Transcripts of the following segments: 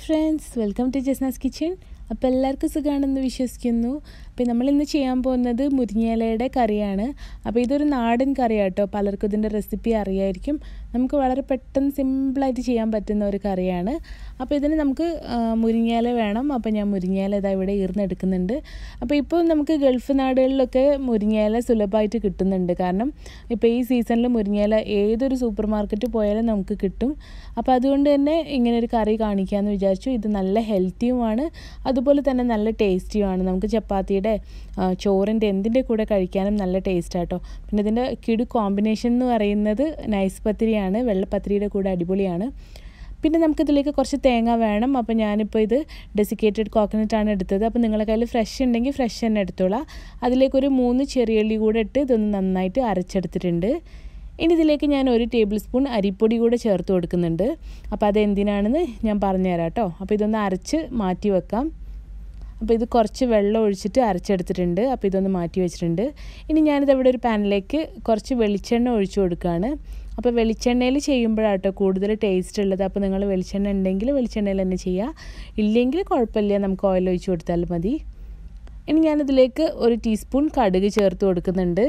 friends welcome to Jasna's kitchen അപ്പോൾ എല്ലാവർക്കും സുഖമാണെന്ന് വിശ്വസിക്കുന്നു അപ്പോൾ നമ്മളിന്ന് ചെയ്യാൻ പോകുന്നത് മുരിങ്ങയിലയുടെ കറിയാണ് അപ്പോൾ ഇതൊരു നാടൻ കറിയാട്ടോ പലർക്കും ഇതിൻ്റെ റെസിപ്പി അറിയായിരിക്കും നമുക്ക് വളരെ പെട്ടെന്ന് സിമ്പിളായിട്ട് ചെയ്യാൻ പറ്റുന്ന ഒരു കറിയാണ് അപ്പോൾ ഇതിന് നമുക്ക് ആ, മുരിങ്ങയില വേണം അപ്പോൾ ഞാൻ മുരിങ്ങയില ഇതാ ഇവിടെ ഈർന്നെടുക്കുന്നുണ്ട് അപ്പോൾ ഇപ്പോൾ നമുക്ക് ഗൾഫ് നാടുകളിലൊക്കെ മുരിങ്ങയില സുലഭമായിട്ട് കിട്ടുന്നുണ്ട് കാരണം ഇപ്പോൾ ഈ സീസണിൽ മുരിങ്ങയില ഏതൊരു സൂപ്പർ മാർക്കറ്റിൽ പോയാലും നമുക്ക് കിട്ടും അപ്പോൾ അതുകൊണ്ട് തന്നെ ഇങ്ങനെ ഒരു കറി കാണിക്കാമെന്ന് വിചാരിച്ചു ഇത് നല്ല ഹെൽത്തിയുമാണ് അതുപോലെ തന്നെ നല്ല ടേസ്റ്റിയുമാണ് നമുക്ക് ചപ്പാത്തിയുടെ ആ, ചോറിൻ്റെ എന്തിൻ്റെ കൂടെ കഴിക്കാനും നല്ല ടേസ്റ്റാട്ടോ പിന്നെ ഇതിൻ്റെ കിടു കോമ്പിനേഷൻ എന്ന് പറയുന്നത് നൈസ് പത്തിരിയാണ് വെള്ളപ്പത്തിരിയുടെ കൂടെ അടിപൊളിയാണ് പിന്നെ നമുക്കിതിലേക്ക് കുറച്ച് തേങ്ങ വേണം അപ്പോൾ ഞാനിപ്പോൾ ഇത് ഡെസിക്കേറ്റഡ് കോക്കനട്ടാണ് എടുത്തത് അപ്പോൾ നിങ്ങളുടെ കയ്യിൽ ഫ്രഷ് ഉണ്ടെങ്കിൽ ഫ്രഷ് തന്നെ എടുത്തോളാം അതിലേക്കൊരു മൂന്ന് ചെറിയുള്ളി കൂടെ ഇട്ട് ഇതൊന്ന് നന്നായിട്ട് അരച്ചെടുത്തിട്ടുണ്ട് ഇനി ഇതിലേക്ക് ഞാൻ ഒരു ടേബിൾ സ്പൂൺ അരിപ്പൊടി കൂടെ ചേർത്ത് കൊടുക്കുന്നുണ്ട് അപ്പോൾ അത് എന്തിനാണെന്ന് ഞാൻ പറഞ്ഞുതരാം കേട്ടോ അപ്പോൾ ഇതൊന്ന് അരച്ച് മാറ്റി വെക്കാം അപ്പോൾ ഇത് കുറച്ച് വെള്ളം ഒഴിച്ചിട്ട് അരച്ചെടുത്തിട്ടുണ്ട് അപ്പോൾ ഇതൊന്ന് മാറ്റി വെച്ചിട്ടുണ്ട് ഇനി ഞാനിത് ഇവിടെ ഒരു പാനിലേക്ക് കുറച്ച് വെളിച്ചെണ്ണ ഒഴിച്ചു കൊടുക്കുകയാണ് അപ്പോൾ വെളിച്ചെണ്ണയിൽ ചെയ്യുമ്പോഴാട്ടോ കൂടുതൽ ടേസ്റ്റ് ഉള്ളത് അപ്പോൾ നിങ്ങൾ വെളിച്ചെണ്ണ ഉണ്ടെങ്കിൽ വെളിച്ചെണ്ണയിൽ തന്നെ ചെയ്യുക ഇല്ലെങ്കിൽ കുഴപ്പമില്ല നമുക്ക് ഓയിൽ ഒഴിച്ച് കൊടുത്താൽ മതി ഇനി ഞാനിതിലേക്ക് ഒരു ടീസ്പൂൺ കടുക് ചേർത്ത് കൊടുക്കുന്നുണ്ട്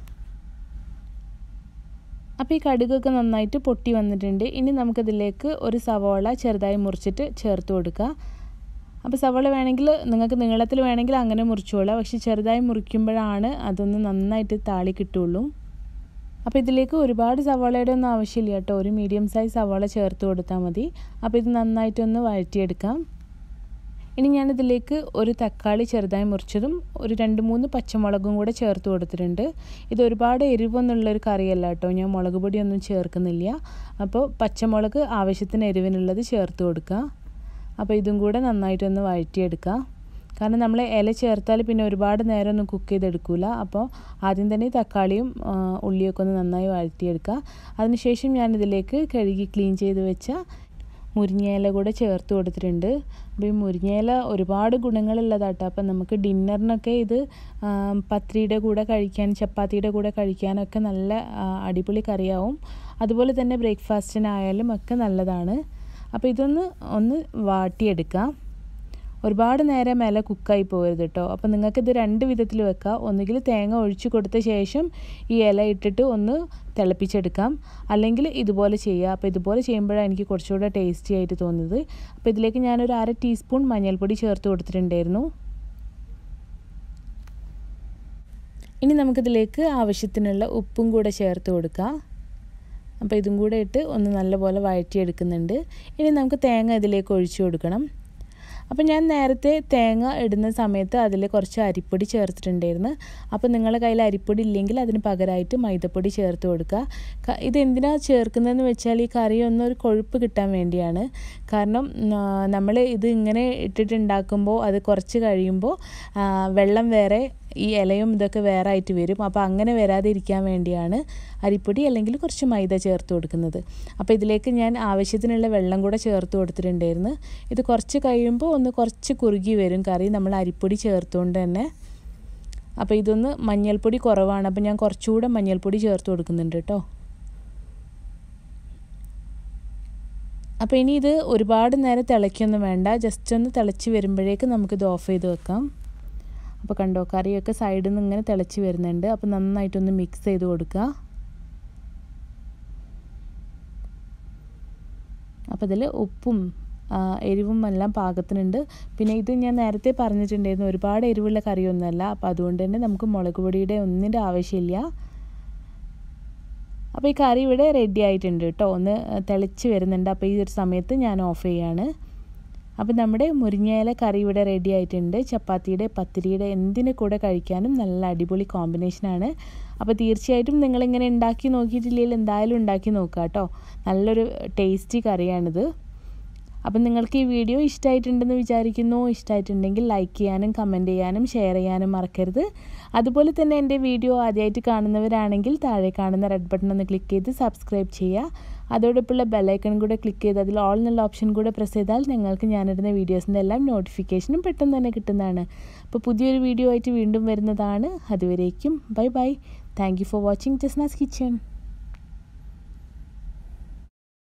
അപ്പോൾ ഈ കടുകൊക്കെ നന്നായിട്ട് പൊട്ടി വന്നിട്ടുണ്ട് ഇനി നമുക്കതിലേക്ക് ഒരു സവോള ചെറുതായി മുറിച്ചിട്ട് ചേർത്ത് കൊടുക്കുക അപ്പോൾ സവോള വേണമെങ്കിൽ നിങ്ങൾക്ക് നീളത്തിൽ വേണമെങ്കിൽ അങ്ങനെ മുറിച്ചോളാം പക്ഷെ ചെറുതായി മുറിക്കുമ്പോഴാണ് അതൊന്ന് നന്നായിട്ട് താളി കിട്ടുള്ളൂ അപ്പോൾ ഇതിലേക്ക് ഒരുപാട് സവാളയുടെ ഒന്നും ആവശ്യമില്ല കേട്ടോ ഒരു മീഡിയം സൈസ് സവാള ചേർത്ത് കൊടുത്താൽ മതി അപ്പോൾ ഇത് നന്നായിട്ടൊന്ന് വഴറ്റിയെടുക്കാം ഇനി ഞാനിതിലേക്ക് ഒരു തക്കാളി ചെറുതായി മുറിച്ചതും ഒരു രണ്ട് മൂന്ന് പച്ചമുളകും കൂടെ ചേർത്ത് കൊടുത്തിട്ടുണ്ട് ഇത് ഒരുപാട് എരിവൊന്നുള്ളൊരു കറിയല്ല കേട്ടോ ഞാൻ മുളക് പൊടിയൊന്നും ചേർക്കുന്നില്ല അപ്പോൾ പച്ചമുളക് ആവശ്യത്തിന് എരിവിനുള്ളത് ചേർത്ത് കൊടുക്കുക അപ്പോൾ ഇതും കൂടെ നന്നായിട്ടൊന്ന് വഴറ്റിയെടുക്കുക കാരണം നമ്മൾ ഇല ചേർത്താൽ പിന്നെ ഒരുപാട് നേരം ഒന്നും കുക്ക് ചെയ്തെടുക്കില്ല അപ്പോൾ ആദ്യം തന്നെ ഈ തക്കാളിയും ആ, ഉള്ളിയൊക്കെ ഒന്ന് നന്നായി വഴറ്റിയെടുക്കുക അതിനുശേഷം ഞാനിതിലേക്ക് കഴുകി ക്ലീൻ ചെയ്ത് വെച്ച മുരിങ്ങയില കൂടെ ചേർത്ത് കൊടുത്തിട്ടുണ്ട് അപ്പോൾ ഈ മുരിങ്ങയില ഒരുപാട് ഗുണങ്ങളുള്ളതാട്ടോ അപ്പം നമുക്ക് ഡിന്നറിനൊക്കെ ഇത് ആ, പത്രിയുടെ കൂടെ കഴിക്കാൻ ചപ്പാത്തിയുടെ കൂടെ കഴിക്കാനൊക്കെ നല്ല ആ, അടിപൊളി കറിയാവും അതുപോലെ തന്നെ ബ്രേക്ക്ഫാസ്റ്റിനായാലും ഒക്കെ നല്ലതാണ് അപ്പോൾ ഇതൊന്ന് ഒന്ന് വാട്ടിയെടുക്കാം ഒരുപാട് നേരം ഇല കുക്കായി പോകരുത് കേട്ടോ അപ്പോൾ നിങ്ങൾക്കിത് രണ്ട് വിധത്തിൽ വെക്കാം ഒന്നുകിൽ തേങ്ങ ഒഴിച്ച് കൊടുത്ത ശേഷം ഈ ഇല ഇട്ടിട്ട് ഒന്ന് തിളപ്പിച്ചെടുക്കാം അല്ലെങ്കിൽ ഇതുപോലെ ചെയ്യുക അപ്പോൾ ഇതുപോലെ ചെയ്യുമ്പോഴാണ് എനിക്ക് കുറച്ചുകൂടെ ടേസ്റ്റി ആയിട്ട് തോന്നുന്നത് അപ്പോൾ ഇതിലേക്ക് ഞാനൊരു അര ടീസ്പൂൺ മഞ്ഞൾപ്പൊടി ചേർത്ത് കൊടുത്തിട്ടുണ്ടായിരുന്നു ഇനി നമുക്കിതിലേക്ക് ആവശ്യത്തിനുള്ള ഉപ്പും കൂടെ ചേർത്ത് കൊടുക്കാം അപ്പോൾ ഇതും കൂടെ ഇട്ട് ഒന്ന് നല്ലപോലെ വഴറ്റിയെടുക്കുന്നുണ്ട് ഇനി നമുക്ക് തേങ്ങ ഇതിലേക്ക് ഒഴിച്ചു കൊടുക്കണം അപ്പോൾ ഞാൻ നേരത്തെ തേങ്ങ ഇടുന്ന സമയത്ത് അതിൽ കുറച്ച് അരിപ്പൊടി ചേർത്തിട്ടുണ്ടായിരുന്നു അപ്പോൾ നിങ്ങളുടെ കയ്യിൽ അരിപ്പൊടി ഇല്ലെങ്കിൽ അതിന് പകരമായിട്ട് മൈദപ്പൊടി ചേർത്ത് കൊടുക്കുക ക- ഇത് എന്തിനാണ് ചേർക്കുന്നതെന്ന് വെച്ചാൽ ഈ കറി ഒന്നൊരു കൊഴുപ്പ് കിട്ടാൻ വേണ്ടിയാണ് കാരണം നമ്മൾ ഇത് ഇങ്ങനെ ഇട്ടിട്ടുണ്ടാക്കുമ്പോൾ അത് കുറച്ച് കഴിയുമ്പോൾ ആ, വെള്ളം വേറെ ഈ ഇലയും ഇതൊക്കെ വേറെ ആയിട്ട് വരും അപ്പോൾ അങ്ങനെ വരാതെ ഇരിക്കാൻ വേണ്ടിയാണ് അരിപ്പൊടി അല്ലെങ്കിൽ കുറച്ച് മൈദ ചേർത്ത് കൊടുക്കുന്നത് അപ്പോൾ ഇതിലേക്ക് ഞാൻ ആവശ്യത്തിനുള്ള വെള്ളം കൂടെ ചേർത്ത് കൊടുത്തിട്ടുണ്ടായിരുന്നു ഇത് കുറച്ച് കഴിയുമ്പോൾ ഒന്ന് കുറച്ച് കുറുകി വരും കറി നമ്മൾ അരിപ്പൊടി ചേർത്തുകൊണ്ട് തന്നെ അപ്പോൾ ഇതൊന്ന് മഞ്ഞൾപ്പൊടി കുറവാണ് അപ്പോൾ ഞാൻ കുറച്ചുകൂടെ മഞ്ഞൾപ്പൊടി ചേർത്ത് കൊടുക്കുന്നുണ്ട് കേട്ടോ അപ്പോൾ ഇനി ഇത് ഒരുപാട് നേരം തിളയ്ക്കൊന്നും വേണ്ട ജസ്റ്റ് ഒന്ന് തിളച്ച് വരുമ്പോഴേക്ക് നമുക്കിത് ഓഫ് ചെയ്ത് വെക്കാം അപ്പോൾ കണ്ടോ കറിയൊക്കെ സൈഡിൽ നിന്ന് ഇങ്ങനെ തിളച്ച് വരുന്നുണ്ട് അപ്പോൾ നന്നായിട്ടൊന്ന് മിക്സ് ചെയ്ത് കൊടുക്കുക അപ്പോൾ ഇതിൽ ഉപ്പും ആ, എരിവും എല്ലാം പാകത്തിനുണ്ട് പിന്നെ ഇത് ഞാൻ നേരത്തെ പറഞ്ഞിട്ടുണ്ടായിരുന്നു ഒരുപാട് എരിവുള്ള കറിയൊന്നുമല്ല അപ്പോൾ അതുകൊണ്ട് തന്നെ നമുക്ക് മുളക് പൊടിയുടെ ഒന്നിൻ്റെ ആവശ്യമില്ല അപ്പോൾ ഈ കറി ഇവിടെ റെഡി ആയിട്ടുണ്ട് കേട്ടോ ഒന്ന് തിളച്ച് വരുന്നുണ്ട് അപ്പോൾ ഈ ഒരു സമയത്ത് ഞാൻ ഓഫ് ചെയ്യാണ് അപ്പോൾ നമ്മുടെ മുരിങ്ങയില കറി ഇവിടെ റെഡി ആയിട്ടുണ്ട് ചപ്പാത്തിയുടെ പത്തിരിയുടെ എന്തിനെ കൂടെ കഴിക്കാനും നല്ല അടിപൊളി കോമ്പിനേഷനാണ് അപ്പോൾ തീർച്ചയായിട്ടും നിങ്ങളിങ്ങനെ ഉണ്ടാക്കി നോക്കിയിട്ടില്ലെങ്കിൽ എന്തായാലും ഉണ്ടാക്കി നോക്കുക കേട്ടോ നല്ലൊരു ടേസ്റ്റി കറിയാണിത് അപ്പം നിങ്ങൾക്ക് ഈ വീഡിയോ ഇഷ്ടമായിട്ടുണ്ടെന്ന് വിചാരിക്കുന്നു ഇഷ്ടമായിട്ടുണ്ടെങ്കിൽ ലൈക്ക് ചെയ്യാനും കമൻറ്റ് ചെയ്യാനും ഷെയർ ചെയ്യാനും മറക്കരുത് അതുപോലെ തന്നെ എൻ്റെ വീഡിയോ ആദ്യമായിട്ട് കാണുന്നവരാണെങ്കിൽ താഴെ കാണുന്ന റെഡ് ബട്ടൺ ഒന്ന് ക്ലിക്ക് ചെയ്ത് സബ്സ്ക്രൈബ് ചെയ്യുക അതോടൊപ്പമുള്ള ബെല്ലൈക്കൺ കൂടെ ക്ലിക്ക് ചെയ്ത് അതിൽ ഓൾ എന്നുള്ള ഓപ്ഷൻ കൂടെ പ്രസ് ചെയ്താൽ നിങ്ങൾക്ക് ഞാനിടുന്ന വീഡിയോസിൻ്റെ എല്ലാം നോട്ടിഫിക്കേഷനും പെട്ടെന്ന് തന്നെ കിട്ടുന്നതാണ് അപ്പോൾ പുതിയൊരു വീഡിയോ ആയിട്ട് വീണ്ടും വരുന്നതാണ് അതുവരേക്കും bye bye thank you for watching Jasna's kitchen